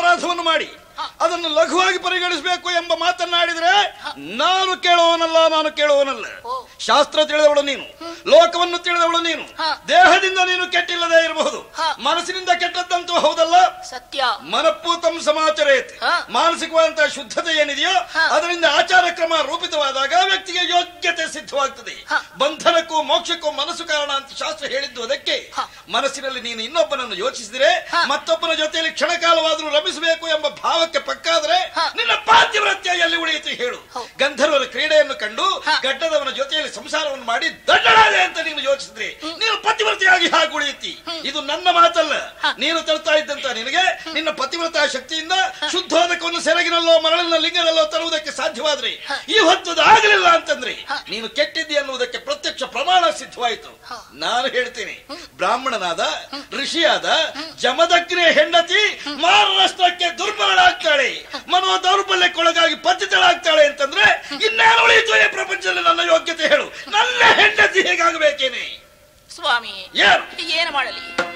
ಅಪರಾಧವನ್ನು ಮಾಡಿ ಅದನ್ನು ಲಘುವಾಗಿ ಪರಿಗಣಿಸಬೇಕು ಎಂಬ ಮಾತನ್ನಾಡಿದ್ರೆ ನಾನು ಕೇಳುವವನಲ್ಲ ನಾನು ಕೇಳುವವನಲ್ಲ ಓ. ಶಾಸ್ತ್ರ ತಿಳಿದವಳು ನೀನು ಲೋಕವನ್ನು ತಿಳಿದವಳು ನೀನು ಹ. ದೇಹದಿಂದ ನೀನು ಕೆಟ್ಟಿಲ್ಲದೆ ಇರಬಹುದು ಹ. ಮನಸ್ಸಿನಿಂದ ಕೆಟ್ಟದ್ದಂತೂ ಹೌದಲ್ಲ ಸತ್ಯ ಮನಪೂತಂ ಸಮಾಚರೇತ್ ಹ. ಮಾನಸಿಕವಾದಂತಹ ಶುದ್ಧತೆ ಏನಿದೆಯೋ ಹ. ಅದರಿಂದ ಆಚಾರ ಕ್ರಮ ರೂಪಿತವಾದಾಗ ವ್ಯಕ್ತಿಗೆ ಯೋಗ್ಯತೆ ಸಿದ್ಧವಾಗ್ತದೆ ಹ. ಬಂಧನಕ್ಕೂ ಮೋಕ್ಷಕ್ಕೂ ಮನಸ್ಸು ಕಾರಣ ಅಂತ ಶಾಸ್ತ್ರ ಹೇಳಿದ್ದು ಅದಕ್ಕೆ ಹ. ಮನಸ್ಸಿನಲ್ಲಿ ನೀನು ಇನ್ನೊಬ್ಬನನ್ನು ಯೋಚಿಸಿದರೆ ಹ. ಮತ್ತೊಬ್ಬನ ಜೊತೆಯಲ್ಲಿ ಕ್ಷಣಕಾಲವಾದರೂ ರಮಿಸಬೇಕು ಎಂಬ ಭಾವಕ್ಕೆ ಪಕ್ಕಾದ್ರೆ ಹ. ನಿನ್ನ ಪಾತಿವ್ರತ್ಯ ಎಲ್ಲಿ ಉಳಿಯಿತು ಹೇಳು ಹೌದು. ಗಂಧರ್ವರ ಕ್ರೀಡೆಯನ್ನು ಕಂಡು ಹ. ಗಡ್ಡದವನ ಜೊತೆಯಲ್ಲಿ ಸಂಸಾರವನ್ನು ಮಾಡಿ ದಡ್ಡಳಾದೆ ಅಂತ ನೀನು ಯೋಚಿಸಿದ್ರೆ ನೀನು ಪತಿವ್ರತೆಯಾಗಿ ಹಾಗೆ ಉಳಿಯುತ್ತಿ ಇದು ನನ್ನ ಮಾತಲ್ಲ ಹ. ನೀನು ತರ್ತಾ ಇದ್ದಂತ ನಿನಗೆ ನಿನ್ನ ಪತಿವ್ರತ ಶಕ್ತಿಯಿಂದ ಶುದ್ಧೋದಕವನ್ನು ಸೆರಗಿನಲ್ಲೋ ಮರಳಿನ ಲಿಂಗದಲ್ಲೋ ತರುವುದಕ್ಕೆ ಸಾಧ್ಯವಾದ್ರೆ ಹ. ಈ ಹೊತ್ತದು ಆಗಲಿಲ್ಲ ಅಂತಂದ್ರೆ ಹ. ನೀನು ಕೆಟ್ಟಿದ್ದಿ ಅನ್ನುವುದಕ್ಕೆ ಪ್ರತ್ಯಕ್ಷ ಪ್ರಮಾಣ ಸಿದ್ಧವಾಯಿತು ಹ. ನಾನು ಹೇಳ್ತೇನೆ ಬ್ರಾಹ್ಮಣನಾದ ಋಷಿಯಾದ ಜಮದಗ್ನಿಯ ಹೆಂಡತಿ ಮಾರರಾಷ್ಟ್ರಕ್ಕೆ ದುರ್ಬಲಳಾಗ್ತಾಳೆ ಮನೋ ದೌರ್ಬಲ್ಯಕ್ಕೊಳಗಾಗಿ ಪತಿತಳಾಗ್ತಾಳೆ ಅಂತಂದ್ರೆ ಇನ್ನೇನು ಉಳಿಯಿತು ಈ ಪ್ರಪಂಚದಲ್ಲಿ ನನ್ನ ಯೋಗ್ಯತೆ ಹೇಳು ನನ್ನ ಹೆಂಡತಿ ಹೇಗಾಗಬೇಕೇನೆ ಸ್ವಾಮಿ ಏನು ಏನು ಮಾಡಲಿ